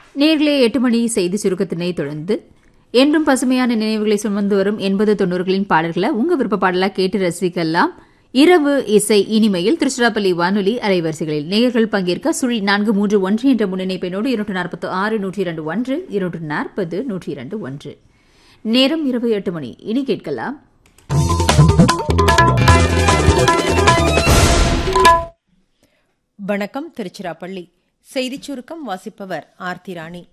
நேர்களே எட்டு மணி செய்தி சுருக்கத்தினை தொடர்ந்து என்றும் பசுமையான நினைவுகளை சுமந்து வரும் எண்பது தொண்ணூறுகளின் பாடல்களை உங்க விருப்ப பாடலா கேட்டு ரசிக்கலாம் இரவு இசை இனிமையில் திருச்சிராப்பள்ளி வானொலி அலைவரிசைகளில் நேயர்கள் பங்கேற்க சுழி நான்கு மூன்று ஒன்று என்ற முன்னிணைப்பினோடு இருநூற்று நாற்பத்து ஆறு நூற்றி இரண்டு ஒன்று இருநூற்று நாற்பது நூற்றி இரண்டு ஒன்று நேரம் இரவு எட்டு மணி இனி கேட்கலாம் வணக்கம் திருச்சிராப்பள்ளி செய்திச் சுருக்கம் வாசிப்பவர் ஆர்த்தி ராணி